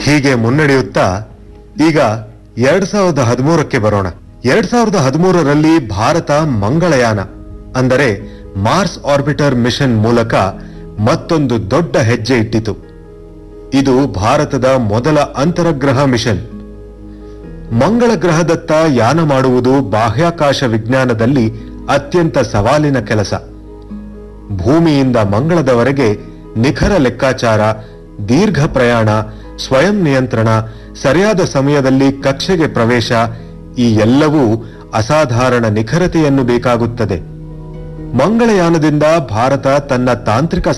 ಹೀಗೆ ಮುನ್ನಡೆಯುತ್ತಾ ಈಗ ಎರಡ್ ಸಾವಿರದ ಹದಿಮೂರಕ್ಕೆ ಬರೋಣ ಎರಡ್ ಸಾವಿರದ ಹದಿಮೂರರಲ್ಲಿ ಭಾರತ ಮಂಗಳಯಾನ ಅಂದರೆ ಮಾರ್ಸ್ ಆರ್ಬಿಟರ್ ಮಿಷನ್ ಮೂಲಕ ಮತ್ತೊಂದು ದೊಡ್ಡ ಹೆಜ್ಜೆ ಇಟ್ಟಿತು ಇದು ಭಾರತದ ಮೊದಲ ಅಂತರಗ್ರಹ ಮಿಷನ್ ಮಂಗಳ ಗ್ರಹದತ್ತ ಯಾನ ಮಾಡುವುದು ಬಾಹ್ಯಾಕಾಶ ವಿಜ್ಞಾನದಲ್ಲಿ ಅತ್ಯಂತ ಸವಾಲಿನ ಕೆಲಸ ಭೂಮಿಯಿಂದ ಮಂಗಳದವರೆಗೆ ನಿಖರ ಲೆಕ್ಕಾಚಾರ ದೀರ್ಘ ಪ್ರಯಾಣ ಸ್ವಯಂ ನಿಯಂತ್ರಣ ಸರಿಯಾದ ಸಮಯದಲ್ಲಿ ಕಕ್ಷೆಗೆ ಪ್ರವೇಶ ಈ ಎಲ್ಲವೂ ಅಸಾಧಾರಣ ನಿಖರತೆಯನ್ನು ಬೇಕಾಗುತ್ತದೆ ಮಂಗಳಯಾನದಿಂದ ಭಾರತ ತನ್ನ ತಾಂತ್ರಿಕ